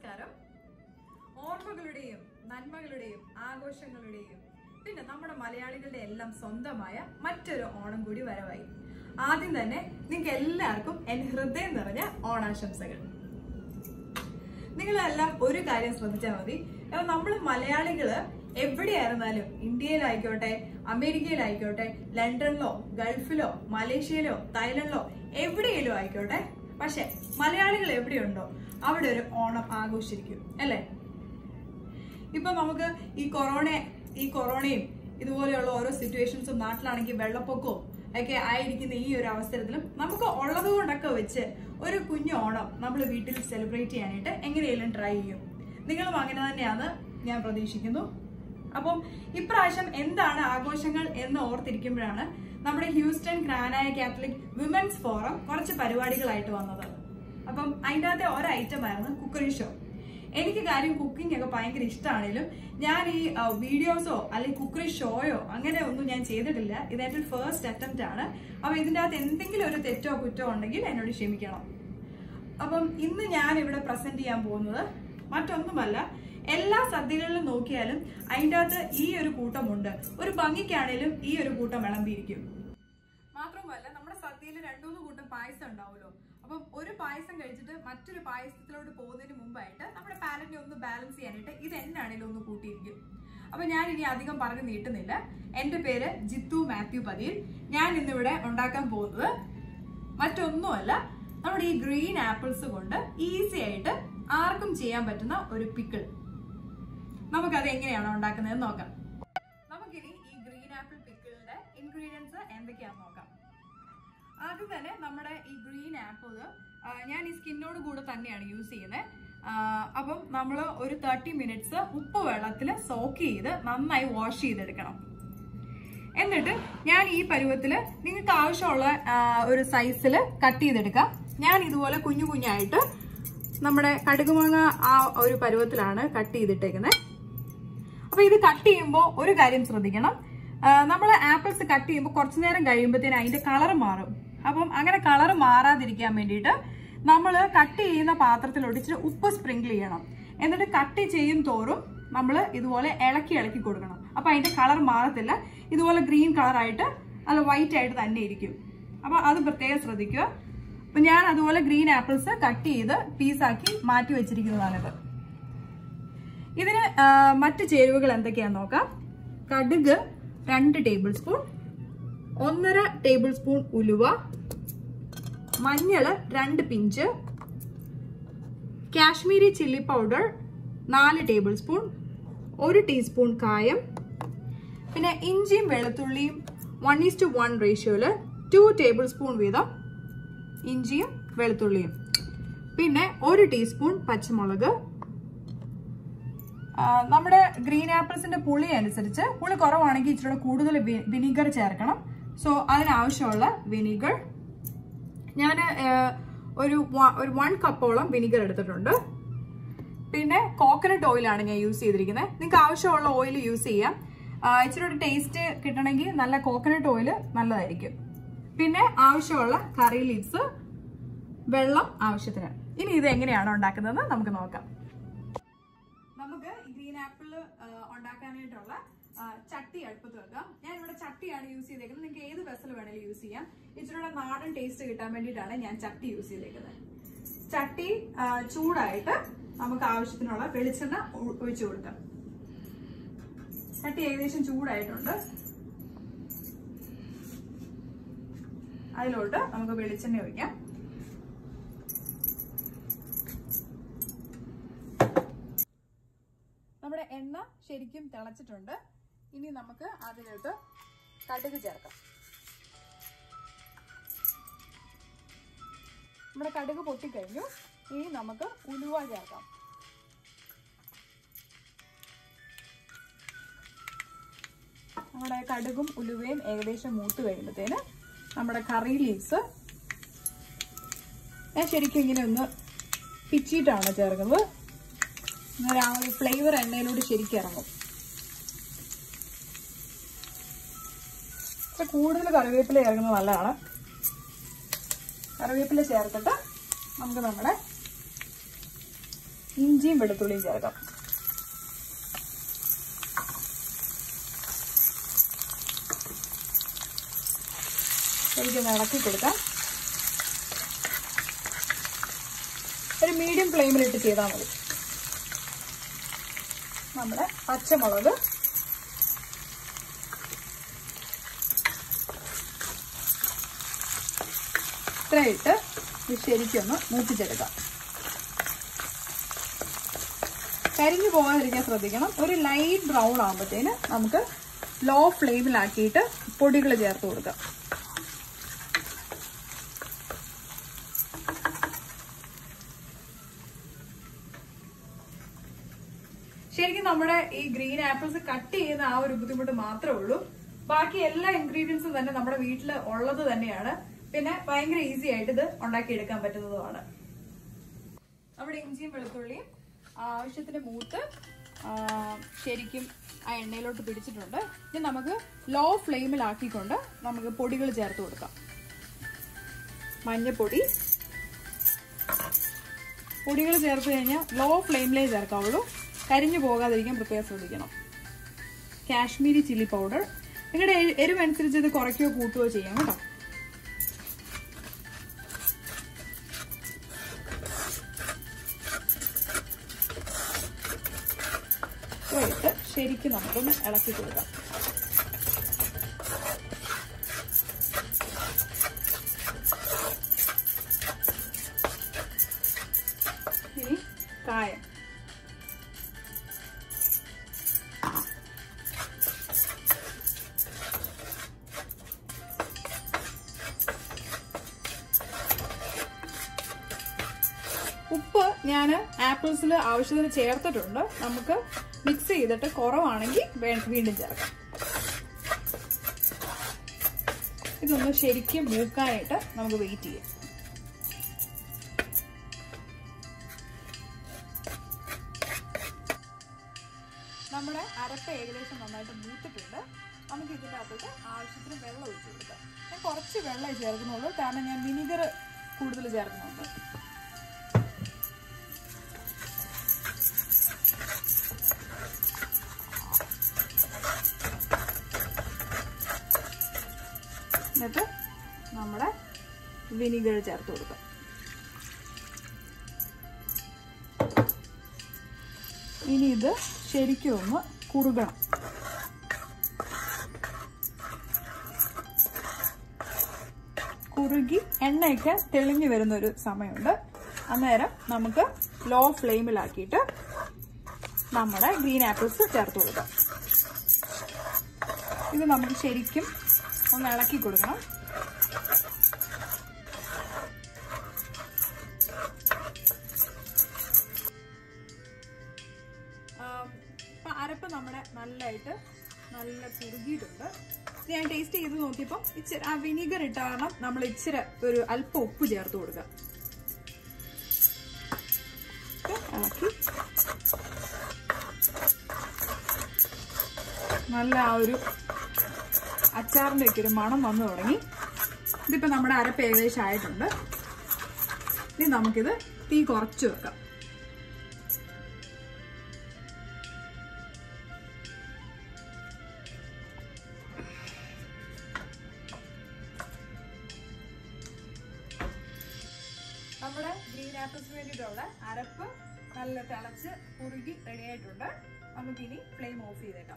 നമസ്കാരം ഓർമ്മകളുടെയും നന്മകളുടെയും ആഘോഷങ്ങളുടെയും പിന്നെ നമ്മുടെ മലയാളികളുടെ എല്ലാം സ്വന്തമായ മറ്റൊരു ഓണം കൂടി വരവായി ആദ്യം തന്നെ നിങ്ങൾക്ക് എല്ലാവർക്കും എൻ ഹൃദയം നിറഞ്ഞ ഓണാശംസകൾ നിങ്ങളെല്ലാം ഒരു കാര്യം ശ്രദ്ധിച്ചാൽ മതി കാരണം നമ്മൾ മലയാളികള് എവിടെയായിരുന്നാലും ഇന്ത്യയിലായിക്കോട്ടെ അമേരിക്കയിലായിക്കോട്ടെ ലണ്ടനിലോ ഗൾഫിലോ മലേഷ്യയിലോ തായ്ലൻഡിലോ എവിടെയെങ്കിലും ആയിക്കോട്ടെ പക്ഷെ മലയാളികൾ എവിടെയുണ്ടോ അവിടെ ഒരു ഓണം ആഘോഷിക്കും അല്ലേ ഇപ്പൊ നമുക്ക് ഈ കൊറോണ ഈ കൊറോണയും ഇതുപോലെയുള്ള ഓരോ സിറ്റുവേഷൻസും നാട്ടിലാണെങ്കിൽ വെള്ളപ്പൊക്കവും ഒക്കെ ആയിരിക്കുന്ന ഈ ഒരു അവസരത്തിലും നമുക്ക് ഉള്ളത് കൊണ്ടൊക്കെ വെച്ച് ഒരു കുഞ്ഞു ഓണം നമ്മൾ വീട്ടിൽ സെലിബ്രേറ്റ് ചെയ്യാനായിട്ട് എങ്ങനെയെങ്കിലും ട്രൈ ചെയ്യും നിങ്ങളും അങ്ങനെ തന്നെയാണ് ഞാൻ പ്രതീക്ഷിക്കുന്നു അപ്പം ഇപ്രാവശ്യം എന്താണ് ആഘോഷങ്ങൾ എന്ന് ഓർത്തിരിക്കുമ്പോഴാണ് നമ്മുടെ ഹ്യൂസ്റ്റൺ ഗ്രാനായ കാത്തലിക് വിമൻസ് ഫോറം കുറച്ച് പരിപാടികളായിട്ട് വന്നത് അപ്പം അതിൻ്റെ അകത്തെ ഒരു ഐറ്റം ആയിരുന്നു കുക്കറി ഷോ എനിക്ക് കാര്യം കുക്കിംഗ് ഒക്കെ ഭയങ്കര ഇഷ്ടമാണെങ്കിലും ഞാൻ ഈ വീഡിയോസോ അല്ലെങ്കിൽ കുക്കറി ഷോയോ അങ്ങനെ ഒന്നും ഞാൻ ചെയ്തിട്ടില്ല ഇത് എൻ്റെ ഫസ്റ്റ് അറ്റംപ്റ്റ് ആണ് അപ്പൊ ഇതിൻ്റെ അകത്ത് എന്തെങ്കിലും ഒരു തെറ്റോ കുറ്റോ ഉണ്ടെങ്കിൽ എന്നോട് ക്ഷമിക്കണം അപ്പം ഇന്ന് ഞാൻ ഇവിടെ പ്രസന്റ് ചെയ്യാൻ പോകുന്നത് മറ്റൊന്നുമല്ല എല്ലാ സദ്യകളിലും നോക്കിയാലും അതിൻ്റെ അകത്ത് ഈ ഒരു കൂട്ടമുണ്ട് ഒരു ഭംഗിക്കാണേലും ഈ ഒരു കൂട്ടം വിളമ്പിയിരിക്കും മാത്രമല്ല നമ്മുടെ സദ്യയിൽ രണ്ടുമൂന്ന് കൂട്ടം പായസം ഉണ്ടാവുമല്ലോ അപ്പം ഒരു പായസം കഴിച്ചിട്ട് മറ്റൊരു പായസത്തിലോട്ട് പോകുന്നതിന് മുമ്പായിട്ട് നമ്മുടെ പാലറ്റിനെ ഒന്ന് ബാലൻസ് ചെയ്യാനായിട്ട് ഇത് എന്നാണേലും ഒന്ന് കൂട്ടിയിരിക്കും അപ്പൊ ഞാൻ ഇനി അധികം പറഞ്ഞു നീട്ടുന്നില്ല എന്റെ പേര് ജിത്തു മാത്യു പതിയിൽ ഞാൻ ഇന്നിവിടെ ഉണ്ടാക്കാൻ പോകുന്നത് മറ്റൊന്നുമല്ല നമ്മുടെ ഈ ഗ്രീൻ ആപ്പിൾസ് കൊണ്ട് ഈസി ആയിട്ട് ആർക്കും ചെയ്യാൻ പറ്റുന്ന ഒരു പിക്കിൾ നമുക്കത് എങ്ങനെയാണ് ഉണ്ടാക്കുന്നതെന്ന് നോക്കാം നമുക്കിനി ഈ ഗ്രീൻ ആപ്പിൾ പിക്കിളിന്റെ ഇൻഗ്രീഡിയൻസ് എന്തൊക്കെയാണെന്ന് നോക്കാം ആദ്യം തന്നെ നമ്മുടെ ഈ ഗ്രീൻ ആപ്പിൾ ഞാൻ ഈ സ്കിന്നോട് കൂടെ തന്നെയാണ് യൂസ് ചെയ്യുന്നത് അപ്പം നമ്മൾ ഒരു തേർട്ടി മിനിറ്റ്സ് ഉപ്പ് വെള്ളത്തിൽ സോക്ക് ചെയ്ത് നന്നായി വാഷ് ചെയ്തെടുക്കണം എന്നിട്ട് ഞാൻ ഈ പരുവത്തിൽ നിങ്ങൾക്ക് ആവശ്യമുള്ള ആ, ഒരു സൈസിൽ കട്ട് ചെയ്തെടുക്കാം ഞാൻ ഇതുപോലെ കുഞ്ഞു കുഞ്ഞായിട്ട് നമ്മുടെ കടുകുമാങ്ങ ആ ഒരു പരുവത്തിലാണ് കട്ട് ചെയ്തിട്ടേക്കുന്നത് അപ്പൊ ഇത് കട്ട് ചെയ്യുമ്പോൾ ഒരു കാര്യം ശ്രദ്ധിക്കണം നമ്മൾ ആപ്പിൾസ് കട്ട് ചെയ്യുമ്പോൾ കുറച്ചു നേരം കഴിയുമ്പോഴത്തേന് അതിന്റെ കളർ മാറും അപ്പം അങ്ങനെ കളർ മാറാതിരിക്കാൻ വേണ്ടിയിട്ട് നമ്മൾ കട്ട് ചെയ്യുന്ന പാത്രത്തിൽ ഒടിച്ചിട്ട് ഉപ്പ് സ്പ്രിങ്കിൾ ചെയ്യണം എന്നിട്ട് കട്ട് ചെയ്യും തോറും നമ്മൾ ഇതുപോലെ ഇളക്കി ഇളക്കി കൊടുക്കണം അപ്പൊ അതിന്റെ കളർ മാറത്തില്ല ഇതുപോലെ ഗ്രീൻ കളറായിട്ട് നല്ല വൈറ്റ് ആയിട്ട് തന്നെ ഇരിക്കും അപ്പൊ അത് പ്രത്യേകം ശ്രദ്ധിക്കുക അപ്പൊ ഞാൻ അതുപോലെ ഗ്രീൻ ആപ്പിൾസ് കട്ട് ചെയ്ത് പീസാക്കി മാറ്റി വെച്ചിരിക്കുന്നതാണിത് ഇതിന് ആ, മറ്റ് ചേരുവകൾ എന്തൊക്കെയാന്ന് നോക്കാം കടുക് രണ്ട് ടേബിൾ സ്പൂൺ ഒന്നര ടേബിൾ സ്പൂൺ ഉലുവ മഞ്ഞള് രണ്ട് പിഞ്ച് കാശ്മീരി ചില്ലി പൗഡർ നാല് ടേബിൾ സ്പൂൺ ഒരു ടീസ്പൂൺ കായം പിന്നെ ഇഞ്ചിയും വെളുത്തുള്ളിയും വൺ ഈസ് ടു വൺ റേഷ്യോയില് ടു ടേബിൾ സ്പൂൺ വീതം ഇഞ്ചിയും വെളുത്തുള്ളിയും പിന്നെ ഒരു ടീസ്പൂൺ പച്ചമുളക് ആ, നമ്മുടെ ഗ്രീൻ ആപ്പിൾസിന്റെ പുളി അനുസരിച്ച് പുളി കുറവാണെങ്കിൽ ഇച്ചിരി കൂടുതൽ വിനീഗർ ചേർക്കണം സോ അതിനാവശ്യമുള്ള വിനീഗർ ഞാൻ ഒരു വ- ഒരു വൺ കപ്പോളം വിനീഗർ എടുത്തിട്ടുണ്ട് പിന്നെ കോക്കനട്ട് ഓയിലാണ് ഞാൻ യൂസ് ചെയ്തിരിക്കുന്നത് നിങ്ങൾക്ക് ആവശ്യമുള്ള ഓയിൽ യൂസ് ചെയ്യാം ആ, ഇച്ചിരി ഒരു ടേസ്റ്റ് കിട്ടണമെങ്കിൽ നല്ല കോക്കനട്ട് ഓയിൽ നല്ലതായിരിക്കും പിന്നെ ആവശ്യമുള്ള കറി ലീവ്സ് വെള്ളം ആവശ്യത്തിന് ഇനി ഇത് എങ്ങനെയാണ് ഉണ്ടാക്കുന്നതെന്ന് നമുക്ക് നോക്കാം നമുക്ക് ഗ്രീൻ ആപ്പിൾ ഉണ്ടാക്കാനായിട്ടുള്ള ആ, ചട്ടി അടുപ്പത്ത് വെക്കാം ഞാൻ ഇവിടെ ചട്ടിയാണ് യൂസ് ചെയ്തേക്കുന്നത് നിങ്ങൾക്ക് ഏത് വെസൽ വേണേലും യൂസ് ചെയ്യാം ഇച്ചിരിയുടെ നാടൻ ടേസ്റ്റ് കിട്ടാൻ വേണ്ടിയിട്ടാണ് ഞാൻ ചട്ടി യൂസ് ചെയ്തേക്കുന്നത് ചട്ടി ആ, ചൂടായിട്ട് നമുക്ക് ആവശ്യത്തിനുള്ള വെളിച്ചെണ്ണ ഒ- ഒഴിച്ചു കൊടുക്കാം ചട്ടി ഏകദേശം ചൂടായിട്ടുണ്ട് അതിലോട്ട് നമുക്ക് വെളിച്ചെണ്ണ ഒഴിക്കാം നമ്മുടെ എണ്ണ ശരിക്കും തിളച്ചിട്ടുണ്ട് ഇനി നമുക്ക് അതിലോട്ട് കടുക് ചേർക്കാം നമ്മുടെ കടുക് പൊട്ടിക്കഴിഞ്ഞു ഇനി നമുക്ക് ഉലുവ ചേർക്കാം നമ്മുടെ കടുകും ഉലുവയും ഏകദേശം മൂത്ത് കഴിയുമ്പോഴത്തേന് നമ്മുടെ കറി ലീവ്സ് ഞാൻ ശരിക്കും ഇങ്ങനെ ഒന്ന് പിച്ചിട്ടാണ് ചേർക്കുന്നത് അന്നേരം ആ ഒരു ഫ്ലേവർ എണ്ണയിലൂടെ ശരിക്കും ഇറങ്ങും പക്ഷെ കൂടുതൽ കറിവേപ്പില ചേർക്കുന്നത് നല്ലതാണ് കറിവേപ്പില ചേർത്തിട്ട് നമുക്ക് നമ്മുടെ ഇഞ്ചിയും വെളുത്തുള്ളിയും ചേർക്കാം എനിക്കൊന്ന് ഇളക്കി കൊടുക്കാം ഒരു മീഡിയം ഫ്ലെയിമിലിട്ട് ചെയ്താൽ മതി നമ്മുടെ പച്ചമുളക് ഇത്രയിട്ട് ഇത് ശരിക്കൊന്ന് മൂപ്പിച്ചെടുക്കാം കരിഞ്ഞു പോകാതിരിക്കാൻ ശ്രദ്ധിക്കണം ഒരു ലൈറ്റ് ബ്രൗൺ ആകുമ്പോഴത്തേന് നമുക്ക് ലോ ഫ്ലെയിമിലാക്കിയിട്ട് പൊടികൾ ചേർത്ത് കൊടുക്കാം ശരിക്കും നമ്മുടെ ഈ ഗ്രീൻ ആപ്പിൾസ് കട്ട് ചെയ്യുന്ന ആ ഒരു ബുദ്ധിമുട്ട് മാത്രമേ ഉള്ളൂ ബാക്കി എല്ലാ ഇൻഗ്രീഡിയൻസും തന്നെ നമ്മുടെ വീട്ടിൽ ഉള്ളത് തന്നെയാണ് പിന്നെ ഭയങ്കര ഈസി ആയിട്ട് ഇത് ഉണ്ടാക്കിയെടുക്കാൻ പറ്റുന്നതുമാണ് നമ്മുടെ ഇഞ്ചിയും വെളുത്തുള്ളിയും ആവശ്യത്തിന് മൂത്ത് ആ, ശരിക്കും ആ എണ്ണയിലോട്ട് പിടിച്ചിട്ടുണ്ട് ഇനി നമുക്ക് ലോ ഫ്ലെയിമിലാക്കിക്കൊണ്ട് നമുക്ക് പൊടികൾ ചേർത്ത് കൊടുക്കാം മഞ്ഞപ്പൊടി പൊടികൾ ചേർത്ത് കഴിഞ്ഞാൽ ലോ ഫ്ലെയിമിലേ ചേർക്കാവുള്ളൂ കരിഞ്ഞു പോകാതിരിക്കാൻ പ്രത്യേകം ശ്രദ്ധിക്കണം കാശ്മീരി ചില്ലി പൗഡർ നിങ്ങളുടെ എ- എരിവനുസരിച്ച് ഇത് കുറയ്ക്കുകയോ കൂട്ടുകയോ ചെയ്യാം കേട്ടോ ഇട്ട് ശരിക്കും നമുക്കൊന്ന് ഇളക്കി കൊടുക്കാം ഇനി കായം ഉപ്പ് ഞാൻ ആപ്പിൾസിൽ ആവശ്യത്തിന് ചേർത്തിട്ടുണ്ട് നമുക്ക് മിക്സ് ചെയ്തിട്ട് കുറവാണെങ്കിൽ വേ- വീണ്ടും ചേർക്കാം ഇതൊന്ന് ശരിക്കും മൂക്കാനായിട്ട് നമുക്ക് വെയിറ്റ് ചെയ്യാം നമ്മുടെ അരപ്പ് ഏകദേശം നന്നായിട്ട് മൂത്തിട്ടുണ്ട് നമുക്ക് ഇതിൻ്റെ അകത്തോട്ട് ആവശ്യത്തിന് വെള്ളം ഒഴിച്ചു കൊടുക്കാം ഞാൻ കുറച്ച് വെള്ളം ചേർക്കുന്നുള്ളൂ കാരണം ഞാൻ വിനിഗർ കൂടുതൽ ചേർക്കുന്നുണ്ട് എന്നിട്ട് നമ്മുടെ വിനിഗർ ചേർത്ത് കൊടുക്കാം ഇനി ഇത് ശരിക്കും ഒന്ന് കുറുകണം കുറുകി എണ്ണയൊക്കെ തെളിഞ്ഞു വരുന്ന ഒരു സമയമുണ്ട് അന്നേരം നമുക്ക് ലോ ഫ്ലെയിമിലാക്കിയിട്ട് നമ്മുടെ ഗ്രീൻ ആപ്പിൾസ് ചേർത്ത് കൊടുക്കാം ഇത് നമുക്ക് ശരിക്കും ഒന്ന് ഇളക്കി കൊടുക്കണം ആം, ഇപ്പൊ അരപ്പ് നമ്മുടെ നല്ലതായിട്ട് നല്ല കുറുകിയിട്ടുണ്ട് ഇത് ഞാൻ ടേസ്റ്റ് ചെയ്ത് നോക്കിയപ്പോൾ ഇച്ചിരി ആ വിനീഗർ ഇട്ട കാരണം നമ്മൾ ഇച്ചിരി ഒരു അല്പം ഉപ്പ് ചേർത്ത് കൊടുക്കുക ഇത് ഇളക്കി നല്ല ആ ഒരു അച്ചാറിന്റെ ഒക്കെ ഒരു മണം വന്നു തുടങ്ങി ഇതിപ്പോ നമ്മുടെ അരപ്പ് ഏകദേശം ആയിട്ടുണ്ട് ഇനി നമുക്കിത് തീ കുറച്ച് വെക്കാം നമ്മുടെ ഗ്രീൻ ആപ്പിൾസ് വേണ്ടിയിട്ടുള്ള അരപ്പ് നല്ല തിളച്ച് കുറുകി റെഡി ആയിട്ടുണ്ട് നമുക്കിനി ഫ്ലെയിം ഓഫ് ചെയ്തേക്കാം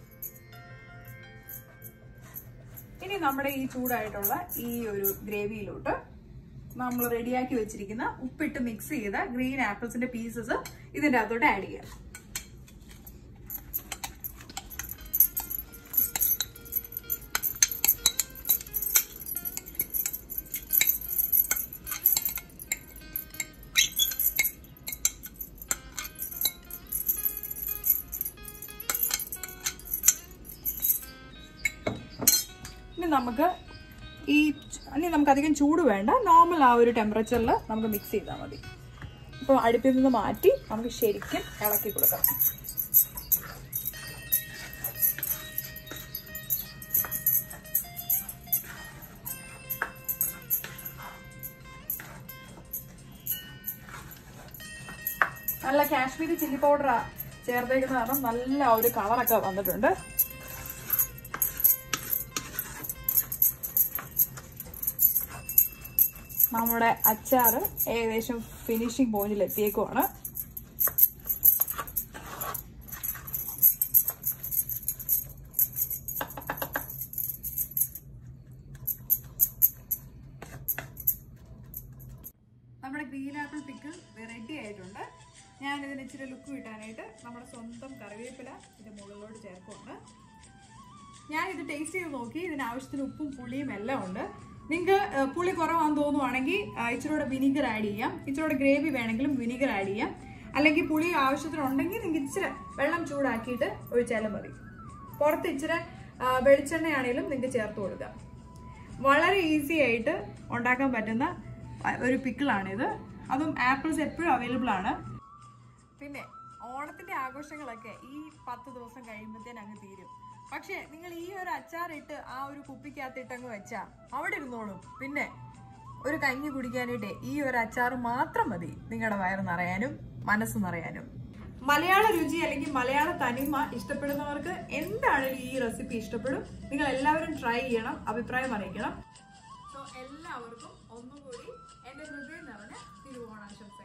ഇനി നമ്മുടെ ഈ ചൂടായിട്ടുള്ള ഈ ഒരു ഗ്രേവിയിലോട്ട് നമ്മൾ റെഡിയാക്കി വെച്ചിരിക്കുന്ന ഉപ്പിട്ട് മിക്സ് ചെയ്ത ഗ്രീൻ ആപ്പിൾസിന്റെ പീസസ് ഇതിന്റെ അകത്തോട്ട് ആഡ് ചെയ്യാം ഇനി നമുക്ക് ഈ ഇനി നമുക്ക് അധികം ചൂട് വേണ്ട നോർമൽ ആ ഒരു ടെമ്പറേച്ചറിൽ നമുക്ക് മിക്സ് ചെയ്താൽ മതി ഇപ്പോൾ അടുപ്പിൽ നിന്ന് മാറ്റി നമുക്ക് ശരിക്കും ഇളക്കി കൊടുക്കാം നല്ല കാശ്മീരി ചില്ലി പൗഡറാ ചേർത്തേക്കുന്ന കാരണം നല്ല ഒരു കളറൊക്കെ വന്നിട്ടുണ്ട് നമ്മുടെ അച്ചാറ് ഏകദേശം ഫിനിഷിംഗ് പോയിന്റിൽ എത്തിയേക്കുവാണ് നമ്മുടെ ഗ്രീൻ ആപ്പിൾ പിക്കിൾ റെഡി ആയിട്ടുണ്ട് ഞാൻ ഇതിന് ഇച്ചിരി ലുക്ക് കിട്ടാനായിട്ട് നമ്മുടെ സ്വന്തം കറിവേപ്പില ഇതിന്റെ മുകളിലോട്ട് ചേർക്കുവാണ് ഞാൻ ഇത് ടേസ്റ്റ് ചെയ്ത് നോക്കി ഇതിന് ആവശ്യത്തിന് ഉപ്പും പുളിയും എല്ലാം ഉണ്ട് നിങ്ങൾക്ക് പുളി കുറവാന്ന് തോന്നുവാണെങ്കിൽ ആ, ഇച്ചിരി കൂടെ വിനീഗർ ആഡ് ചെയ്യാം ഇച്ചിരി കൂടെ ഗ്രേവി വേണമെങ്കിലും വിനീഗർ ആഡ് ചെയ്യാം അല്ലെങ്കിൽ പുളി ആവശ്യത്തിനുണ്ടെങ്കിൽ നിങ്ങൾക്ക് ഇച്ചിരി വെള്ളം ചൂടാക്കിയിട്ട് ഒഴിച്ചാലും മതി പുറത്ത് ഇച്ചിരി ആ, വെളിച്ചെണ്ണയാണെങ്കിലും നിങ്ങൾക്ക് ചേർത്ത് കൊടുക്കാം വളരെ ഈസി ആയിട്ട് ഉണ്ടാക്കാൻ പറ്റുന്ന ആ, ഒരു പിക്കിളാണിത് അതും ആപ്പിൾസ് എപ്പോഴും അവൈലബിൾ ആണ് പിന്നെ ഓണത്തിന്റെ ആഘോഷങ്ങളൊക്കെ ഈ പത്ത് ദിവസം കഴിയുമ്പോഴത്തേന് അങ്ങ് തീരും പക്ഷെ നിങ്ങൾ ഈ ഒരു അച്ചാറിട്ട് ആ ഒരു കുപ്പിക്കകത്തിട്ട് അങ്ങ് വെച്ചാ അവിടെ ഇരുന്നോളും പിന്നെ ഒരു കഞ്ഞി കുടിക്കാനായിട്ട് ഈ ഒരു അച്ചാർ മാത്രം മതി നിങ്ങളുടെ വയറ് നിറയാനും മനസ്സ് നിറയാനും മലയാള രുചി അല്ലെങ്കിൽ മലയാള തനിമ ഇഷ്ടപ്പെടുന്നവർക്ക് എന്താണെങ്കിലും ഈ റെസിപ്പി ഇഷ്ടപ്പെടും നിങ്ങൾ എല്ലാവരും ട്രൈ ചെയ്യണം അഭിപ്രായം അറിയിക്കണം സോ എല്ലാവർക്കും ഒന്നുകൂടി എന്റെ ഹൃദയം നിറഞ്ഞ തിരുവോണാശംസകൾ